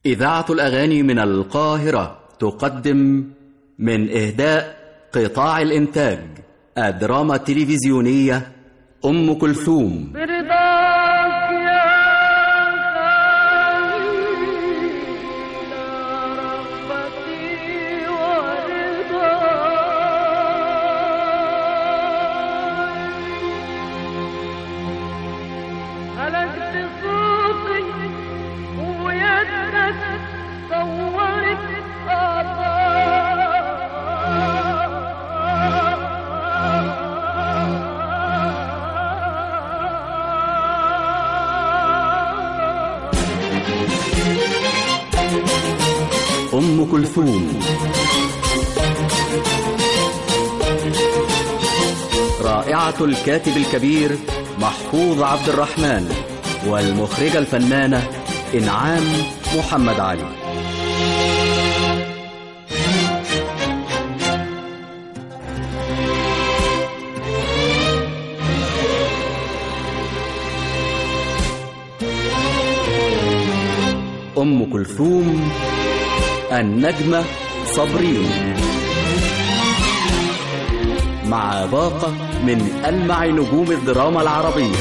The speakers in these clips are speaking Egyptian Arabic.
إذاعة الأغاني من القاهرة تقدم من إهداء قطاع الإنتاج الدراما التلفزيونية أم كلثوم برضاك يا رغبتي ورضاي هلكت صوتي ويدك صورت أم كلثوم رائعة الكاتب الكبير محفوظ عبد الرحمن والمخرجة الفنانة إنعام محمد علي أم كلثوم النجمة صابرين مع باقة من ألمع نجوم الدراما العربية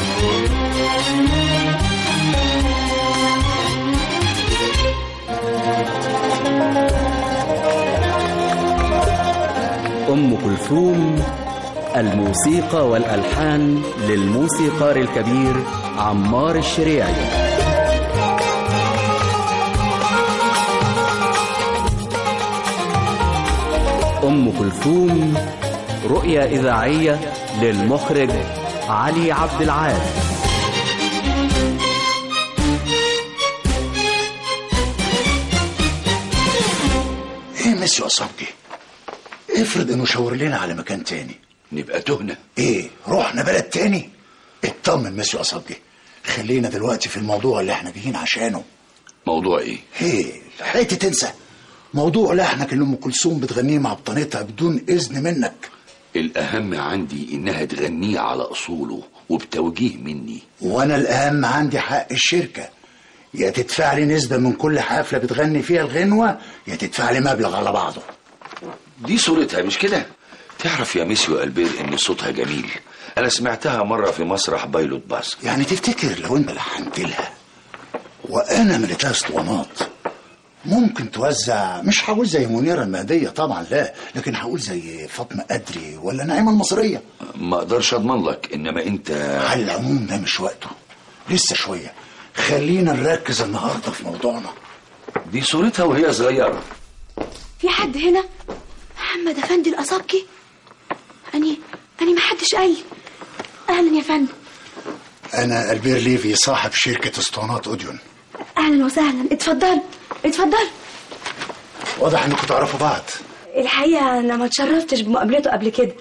أم كلثوم الموسيقى والألحان للموسيقار الكبير عمار الشريعي أم كلثوم رؤية إذاعية للمخرج علي عبد العال ايه ميسيو صبجي افرض انه شاور لنا على مكان تاني نبقى تهنا ايه رحنا بلد تاني اطمن ميسيو صبجي خلينا دلوقتي في الموضوع اللي احنا جايين عشانه موضوع ايه ايه لحقت تنسى موضوع لحنك اللي ام كلثوم بتغنيه مع بطانتها بدون اذن منك الاهم عندي انها تغنيه على اصوله وبتوجيه مني وانا الاهم عندي حق الشركه يا تدفع لي نسبه من كل حفله بتغني فيها الغنوه يا تدفع لي مبلغ على بعضه دي صورتها مش كده تعرف يا ميسيو البير ان صوتها جميل انا سمعتها مرة في مسرح بايلوت باسك يعني تفتكر لو انت لحنت لها وانا مليتها اسطوانات ممكن توزع مش هقول زي منيرة المهدية طبعا لا لكن هقول زي فاطمة قدري ولا نعيمة المصرية ما اقدرش اضمن لك انما انت على العموم ده مش وقته لسه شوية خلينا نركز النهاردة في موضوعنا دي صورتها وهي صغيرة في حد هنا محمد افندي الاسبكي اني اني ما حدش قال لي اهلا يا فندم انا البير ليفي صاحب شركة اسطوانات اوديون اهلا وسهلا اتفضل اتفضل واضح انكم تعرفوا بعض الحقيقه انا ما اتشرفتش بمقابلته قبل كده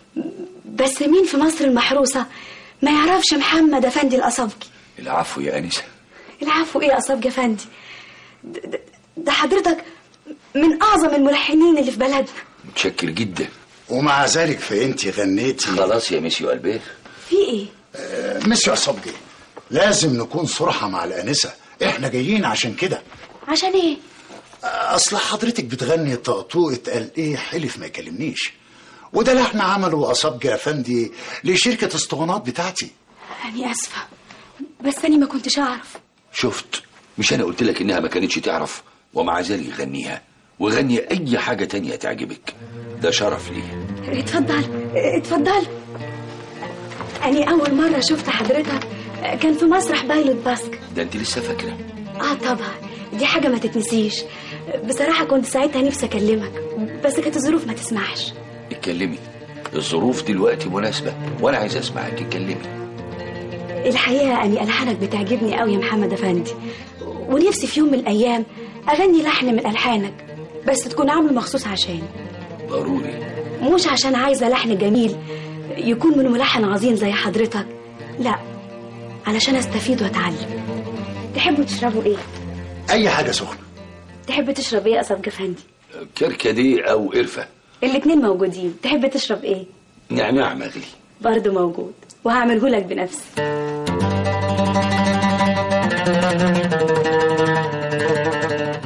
بس مين في مصر المحروسه ما يعرفش محمد افندي الاسبكي العفو يا انسة العفو ايه يا اسبكي افندي ده- ده- ده حضرتك من اعظم الملحنين اللي في بلدنا متشكر جدا ومع ذلك فانت غنيتي خلاص يا ميسيو البير في ايه مسيو صبجي لازم نكون صراحة مع الآنسة احنا جايين عشان كده عشان ايه اصل حضرتك بتغني طقطوقة قال ايه حلف ما يكلمنيش وده لحن عمله أصبجي أفندي لشركة اسطوانات بتاعتي أنا آسفة بس أنا ما كنتش أعرف شفت مش انا قلت لك انها ما كانتش تعرف ومع ذلك غنيها وغني اي حاجة تانية تعجبك ده شرف لي اتفضل اتفضل أنا أول مرة شفت حضرتك كان في مسرح بايلوت باسك ده انت لسه فاكرة آه طبعا دي حاجة ما تتنسيش بصراحة كنت ساعتها نفسي أكلمك بس كانت الظروف ما تسمحش اتكلمي الظروف دلوقتي مناسبة وانا عايز اسمعك اتكلمي الحقيقة أني ألحانك بتعجبني قوي يا محمد أفندي ونفسي في يوم من الأيام أغني لحن من ألحانك بس تكون عامله مخصوص عشان ضروري مش عشان عايزة لحن جميل يكون من ملحن عظيم زي حضرتك لا علشان استفيد واتعلم تحبوا تشربوا ايه أي حاجة سخنة تحب تشرب ايه يا صبج افندي كركدي او قرفة الاتنين موجودين تحب تشرب ايه نعناع مغلي برضه موجود وهعمله لك بنفسي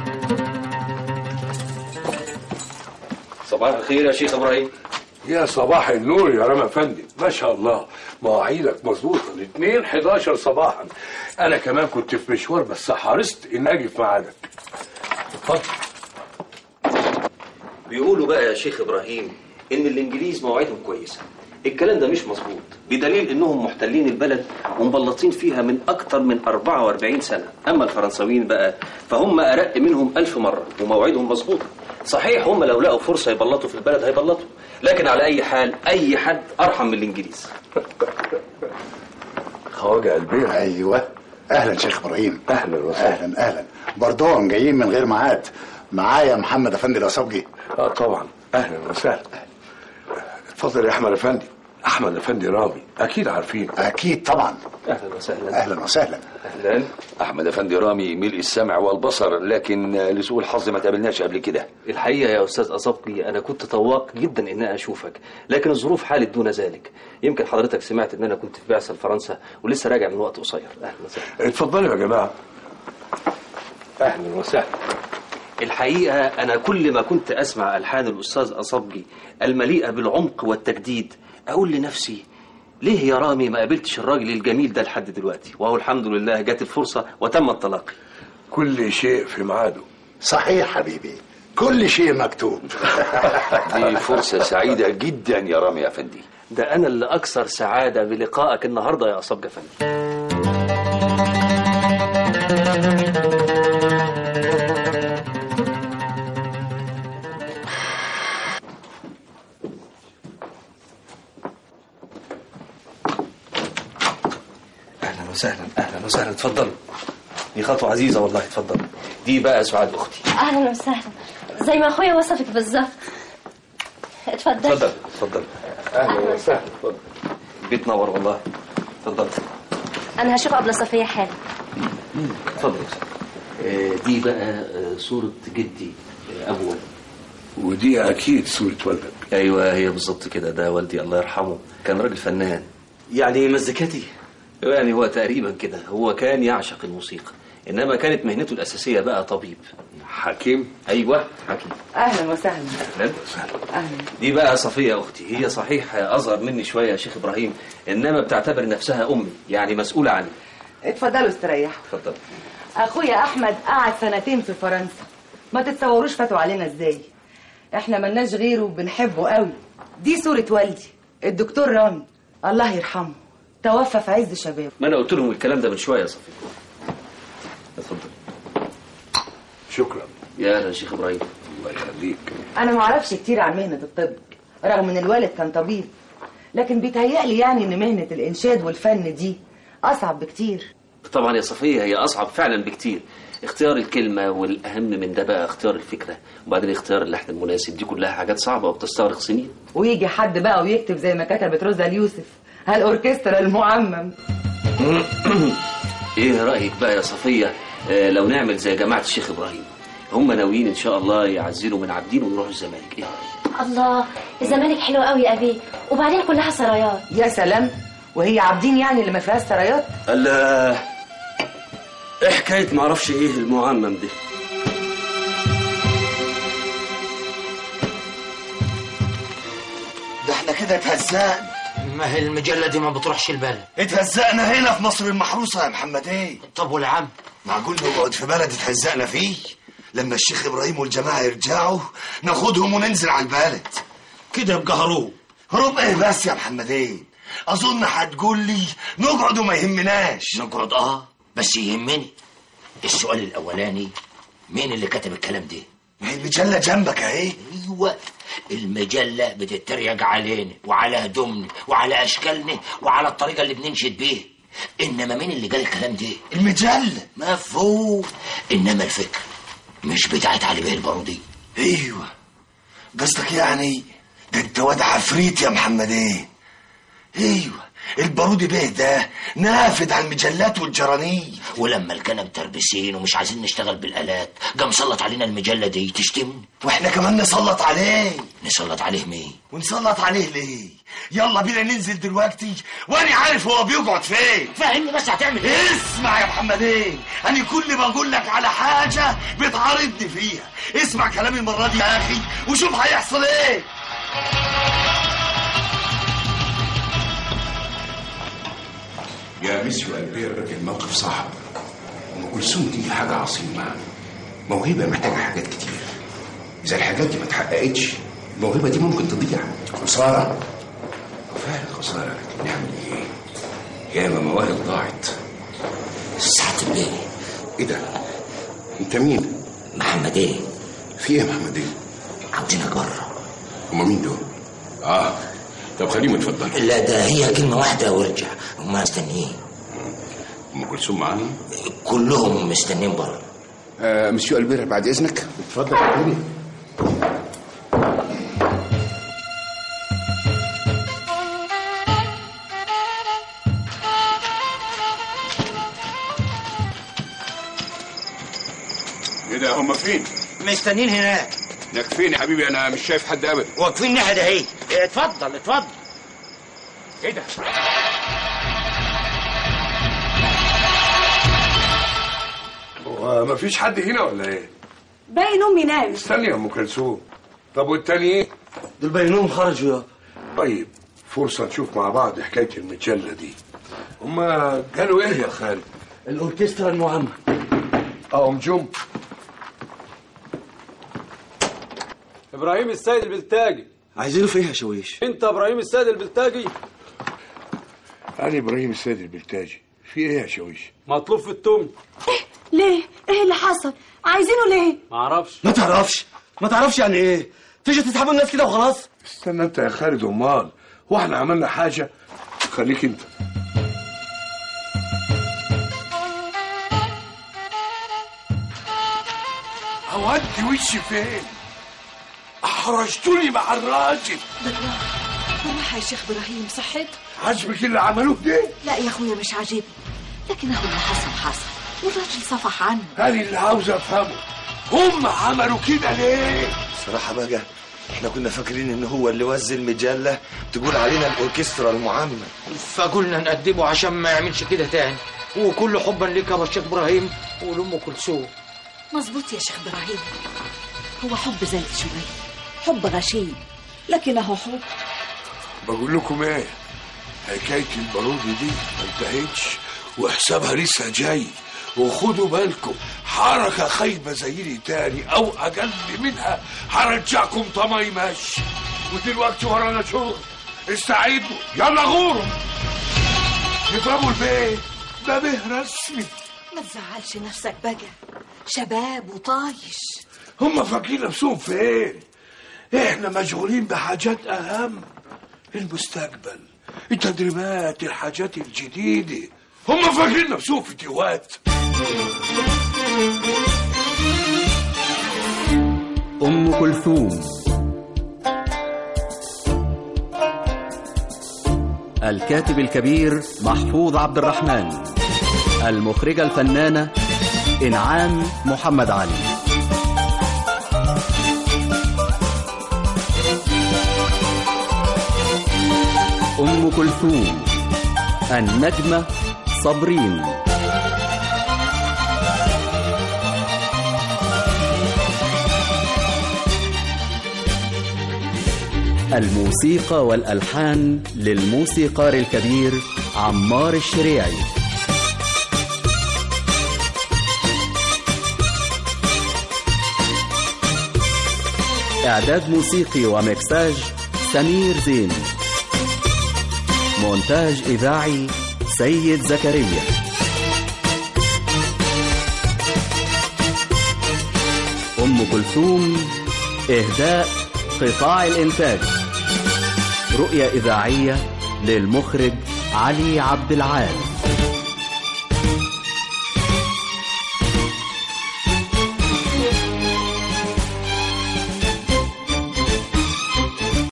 صباح الخير يا شيخ ابراهيم يا صباح النور يا رام افندي ما شاء الله مواعيدك مظبوطه الاثنين 11 صباحا انا كمان كنت في مشوار بس حرصت ان اجي في ميعادك اتفضل بيقولوا بقى يا شيخ ابراهيم ان الانجليز مواعيدهم كويسه الكلام ده مش مظبوط بدليل انهم محتلين البلد ومبلطين فيها من اكتر من 44 سنه اما الفرنساويين بقى فهم ارق منهم ألف مره ومواعيدهم مظبوطه صحيح هم لو لقوا فرصه يبلطوا في البلد هيبلطوا لكن على اي حال اي حد ارحم من الانجليز خواجه البير ايوه اهلا شيخ ابراهيم اهلا وسهلا اهلا اهلا برضهم جايين من غير ميعاد معايا محمد افندي الاسبجي اه طبعا اهلا وسهلا اتفضل يا احمد افندي احمد افندي رامي اكيد عارفين اكيد طبعا اهلا وسهلا اهلا وسهلا اهلا احمد افندي رامي ملء السمع والبصر لكن لسوء الحظ ما تقابلناش قبل كده الحقيقة يا أستاذ أصبقي أنا كنت طواق جدا إن أنا أشوفك لكن الظروف حالت دون ذلك يمكن حضرتك سمعت إن أنا كنت في بعثة لفرنسا ولسه راجع من وقت قصير أهلا وسهلا اتفضلوا يا جماعه اهلا وسهلا الحقيقة أنا كل ما كنت أسمع ألحان الأستاذ أصبجي المليئة بالعمق والتجديد أقول لنفسي ليه يا رامي ما قابلتش الراجل الجميل ده لحد دلوقتي وهو الحمد لله جات الفرصة وتم التلاقي كل شيء في ميعاده صحيح حبيبي كل شيء مكتوب دي فرصة سعيدة جدا يا رامي يا افندي ده أنا اللي أكثر سعادة بلقائك النهاردة يا أصبج فندم اهلا وسهلا اهلا وسهلا اتفضلوا دي خطوه عزيزه والله اتفضلوا دي بقى سعاد اختي اهلا وسهلا زي ما اخويا وصفك بالظبط اتفضل اتفضل اتفضل اهلا وسهلا اتفضل البيت نور والله اتفضل انا هشوف قبل صفيه حالا اتفضل يا أستاذ. آه، دي بقى آه، صورة جدي آه، أول ودي اكيد صوره والدك أيوة هي بالظبط كده ده والدي الله يرحمه كان راجل فنان يعني مزيكاتي يعني هو تقريبا كده هو كان يعشق الموسيقى إنما كانت مهنته الأساسية بقى طبيب حكيم أيوة حكيم اهلا وسهلا أهلا اهلا دي بقى صفية أختي هي صحيح أصغر مني شوية يا شيخ إبراهيم إنما بتعتبر نفسها أمي يعني مسؤولة عني اتفضلوا استريحوا اتفضل اخويا احمد قعد سنتين في فرنسا ما تتصوروش فاتوا علينا ازاي احنا ملناش غيره وبنحبه قوي دي صورة والدي الدكتور رامي الله يرحمه توفى في عز شبابه ما أنا قلت لهم الكلام ده من شوية يا صفية اتفضل شكرا يا أهلا يا شيخ إبراهيم الله يخليك انا ما اعرفش كتير عن مهنة الطب رغم ان الوالد كان طبيب لكن بيتهيألي يعني ان مهنة الانشاد والفن دي اصعب بكتير طبعا يا صفية هي أصعب فعلا بكتير اختيار الكلمة والأهم من ده بقى اختيار الفكرة وبعدين اختيار اللحن المناسب دي كلها حاجات صعبة وبتستغرق سنين ويجي حد بقى ويكتب زي ما كتبت روزا اليوسف هالأوركسترا المعمم ايه رأيك بقى يا صفية آه لو نعمل زي جماعة الشيخ إبراهيم هم ناويين إن شاء الله يعزلوا من عابدين ويروحوا الزمالك ايه رأيك؟ الله الزمالك حلو قوي يا ابي وبعدين كلها سرايات يا سلام وهي عابدين يعني اللي ما فيهاش سرايات الله ايه حكاية معرفش ايه المعمم ده ده احنا كده اتهزقنا ما هي المجلة دي ما بتروحش البلد اتهزقنا هنا في مصر المحروسة يا محمد ايه طب والعم معقول نقعد في بلد اتهزقنا فيه لما الشيخ ابراهيم والجماعة يرجعوا ناخدهم وننزل على البلد كده يبقى هروب هروب ايه بس يا محمد ايه اظن هتقول لي نقعد وما يهمناش نقعد اه بس يهمني السؤال الاولاني مين اللي كتب الكلام ده ما هي المجلة جنبك اهي ايوه المجلة بتتريق علينا وعلى هدومنا وعلى اشكالنا وعلى الطريقة اللي بننشد بيها انما مين اللي قال الكلام ده المجلة مفهوم انما الفكرة مش بتاعت علي بيه البارودي ايوه قصدك يعني ده انت واد عفريت يا محمد ايه ايوه البارودي بيه ده نافد على المجلات والجرانية ولما الكنا متربسين ومش عايزين نشتغل بالآلات قام سلط علينا المجلة دي تشتمني واحنا كمان نسلط عليه نسلط عليه مين ونسلط عليه ليه يلا بينا ننزل دلوقتي وانا عارف هو بيقعد فين فهمني بس هتعمل ايه اسمع يا محمدين انا كل ما اقول لك على حاجه بتعارضني فيها اسمع كلامي المره دي يا اخي وشوف هيحصل ايه يا مسيو البير الموقف صعب ام كلثوم دي حاجه عظيمه موهبه محتاجه حاجات كتير اذا الحاجات دي ما اتحققتش الموهبه دي ممكن تضيع خساره فعلا خساره لكن نعمل ايه ياما مواهب ضاعت ساعة الليل ايه ده انت مين محمد ايه في ايه يا محمد ايه عاوزينك بره هما مين دول اه طب خليهم يتفضلوا لا ده هي كلمة واحدة وارجع هما مستنيين ام كلثوم معاهم كلهم مستنيين بره آه مسيو البير بعد اذنك اتفضل يا حبيبي ايه ده هما فين؟ مستنيين هناك هناك فين يا حبيبي انا مش شايف حد ابدا واقفين ناحية اهي اتفضل اتفضل ايه ده؟ هو مفيش حد هنا ولا ايه؟ باين امي نام استني يا ام كلثوم طب والتاني ايه؟ دول باينهم خرجوا يا طيب فرصة نشوف مع بعض حكاية المجلة دي هما قالوا ايه يا خالد؟ الاوركسترا المعمر اهم جم ابراهيم السيد البلتاجي عايزينه في ايه يا شويش انت ابراهيم السيد البلتاجي انا ابراهيم السيد البلتاجي في ايه يا شويش؟ مطلوب في التوم ليه ايه اللي حصل عايزينه ليه معرفش ما تعرفش ما تعرفش يعني ايه تيجي تسحبوا الناس كده وخلاص استنى انت يا خالد امال هو احنا عملنا حاجة خليك انت هودي وشي فين؟ احرجتوني مع الراجل بالراحة يا شيخ إبراهيم صحت عجبك اللي عملوه ده؟ لا يا أخويا مش عاجبني لكن هو اللي حصل حصل والراجل صفح عنه انا اللي عاوز افهمه هم عملوا كده ليه؟ صراحة بقى احنا كنا فاكرين ان هو اللي وزن المجلة تقول علينا الاوركسترا المعمر فقلنا نقدمه عشان ما يعملش كده تاني وكل حبا لك يا شيخ ابراهيم ولام كلثوم مظبوط يا شيخ إبراهيم هو حب زي شوية حب غشيم لكنه حب بقول لكم ايه حكاية البارودي دي ما انتهتش وحسابها لسه جاي وخدوا بالكم حركة خايبة زي دي تاني أو أقل منها هرجعكم طمايمش ودلوقتي ورانا شغل استعيدوا يلا غوروا نضربوا البيت ده به رسمي ما تزعلش نفسك بقى شباب وطايش هم فاكرين نفسهم فين احنا مشغولين بحاجات اهم المستقبل التدريبات الحاجات الجديدة هم فاكرين نفسهم في تيوات أم كلثوم الكاتب الكبير محفوظ عبد الرحمن المخرجة الفنانة إنعام محمد علي أم كلثوم النجمة صابرين الموسيقى والألحان للموسيقار الكبير عمار الشريعي إعداد موسيقي ومكساج سمير زين مونتاج إذاعي سيد زكريا أم كلثوم إهداء قطاع الإنتاج رؤية إذاعية للمخرج علي عبد العال